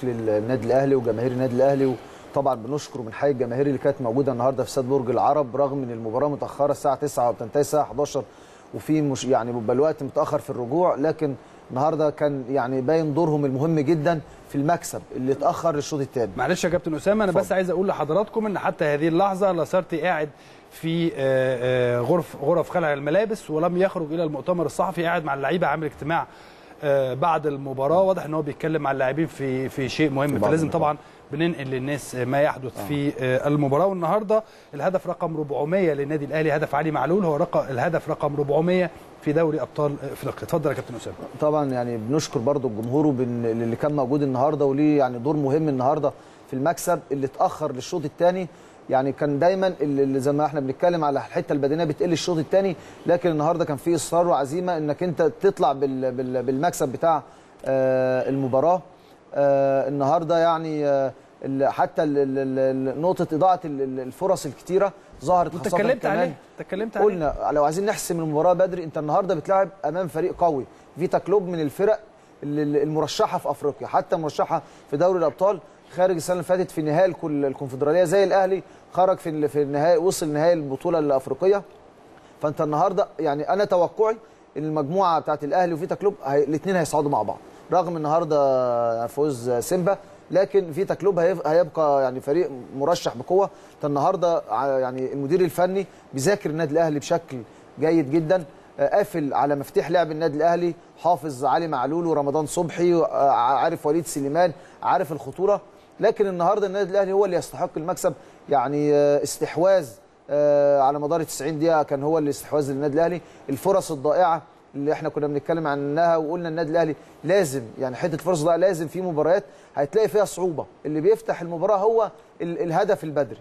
للنادي الاهلي وجماهير النادي الاهلي وطبعا بنشكر وبنحيي الجماهير اللي كانت موجوده النهارده في استاد برج العرب رغم ان المباراه متاخره الساعه 9 وبتنتهي الساعه 11 وفي مش يعني بيبقى الوقت متاخر في الرجوع لكن النهارده كان يعني باين دورهم المهم جدا في المكسب اللي اتاخر للشوط الثاني معلش يا كابتن اسامه انا بس عايز اقول لحضراتكم ان حتى هذه اللحظه لاسارتي قاعد في آه، آه، غرف غرف خلع الملابس ولم يخرج الى المؤتمر الصحفي قاعد مع اللعيبه عامل اجتماع آه، بعد المباراه واضح ان هو بيتكلم مع اللاعبين في في شيء مهم بعض فلازم المباراة. طبعا بننقل للناس ما يحدث في آه، المباراه والنهارده الهدف رقم 400 للنادي الاهلي هدف علي معلول هو رقم الهدف رقم 400 في دوري ابطال افريقيا اتفضل يا كابتن اسامه طبعا يعني بنشكر برضو الجمهور وبن- اللي كان موجود النهارده وليه يعني دور مهم النهارده في المكسب اللي اتاخر للشوط الثاني يعني كان دايما اللي اللي زي ما احنا بنتكلم على الحته البدنيه بتقل الشوط الثاني لكن النهارده كان في اصرار وعزيمه انك انت تطلع بال- بال- بالمكسب بتاع آه، المباراه آه، النهارده يعني آه، ال- حتى ال- ال- ال- نقطه اضاعه ال- ال- الفرص الكتيره ظهرت انت خاصة اتكلمت كمان عليه انت اتكلمت عليه قلنا لو عايزين نحسم المباراه بدري انت النهارده بتلعب امام فريق قوي فيتا كلوب من الفرق اللي- المرشحه في افريقيا حتى مرشحه في دوري الابطال خارج السنه اللي فاتت في نهائي الكل- الكونفدراليه زي الاهلي خرج في ال- في النهائي وصل نهائي البطوله الافريقيه فانت النهارده يعني انا توقعي ان المجموعه بتاعت الاهلي وفيتا كلوب هي الاثنين هيصعدوا مع بعض رغم النهارده فوز سيمبا لكن فيتا كلوب هيف- هيبقى يعني فريق مرشح بقوه انت النهارده ع- يعني المدير الفني بيذاكر النادي الاهلي بشكل جيد جدا آه، قافل على مفتاح لعب النادي الاهلي حافظ علي معلول ورمضان صبحي آه، عارف وليد سليمان عارف الخطوره لكن النهارده النادي الاهلي هو اللي يستحق المكسب يعني آه، استحواذ آه، على مدار 90 دقيقه كان هو الاستحواذ للنادي الاهلي الفرص الضائعه اللي احنا كنا بنتكلم عنها وقلنا النادي الاهلي لازم يعني حته فرص ضائعه لازم في مباريات هتلاقي فيها صعوبه اللي بيفتح المباراه هو ال- الهدف البدري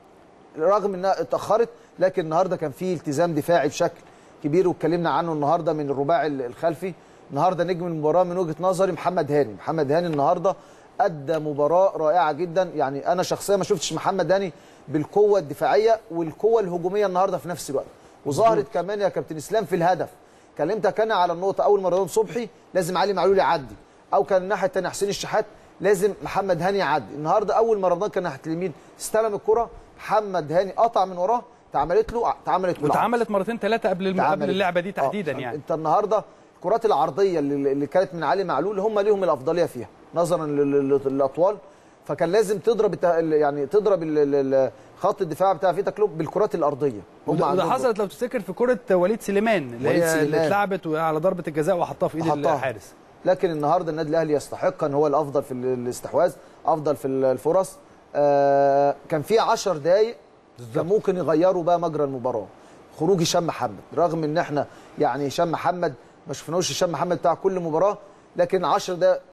رغم انها اتاخرت لكن النهارده كان في التزام دفاعي بشكل كبير واتكلمنا عنه النهارده من الرباعي ال- الخلفي النهارده نجم المباراه من وجهه نظري محمد هاني محمد هاني النهارده ادى مباراه رائعه جدا يعني انا شخصيا ما شفتش محمد هاني بالقوه الدفاعيه والقوه الهجوميه النهارده في نفس الوقت وظهرت كمان يا كابتن اسلام في الهدف كلمتك انا على النقطه اول ما رمضان صبحي لازم علي معلول يعدي او كان الناحيه الثانيه حسين الشحات لازم محمد هاني يعدي النهارده اول ما رمضان كان ناحيه اليمين استلم الكره محمد هاني قطع من وراه اتعملت له اتعملت له واتعملت مرتين ثلاثه قبل الم... قبل اتعملت. اللعبه دي تحديدا آه، يعني انت النهارده الكرات العرضيه اللي, اللي كانت من علي معلول هم ليهم الافضليه فيها نظرا لل- لل- للاطوال فكان لازم تضرب الت- يعني تضرب ال- ال- ال- خط الدفاع بتاع فيتا كلوب بالكرات الارضيه هم وده, وده عندهم حصلت لو تفتكر في كره وليد سليمان اللي وليد هي اللي سليمان. اتلعبت على ضربه الجزاء وحطها في ايد حطها. الحارس لكن النهارده النادي الاهلي يستحق ان هو الافضل في ال- الاستحواذ افضل في ال- الفرص آه كان في 10 دقائق كان ممكن يغيروا بقى مجرى المباراه خروج هشام محمد رغم ان احنا يعني هشام محمد ما شفناهوش هشام محمد بتاع كل مباراه لكن 10 دقائق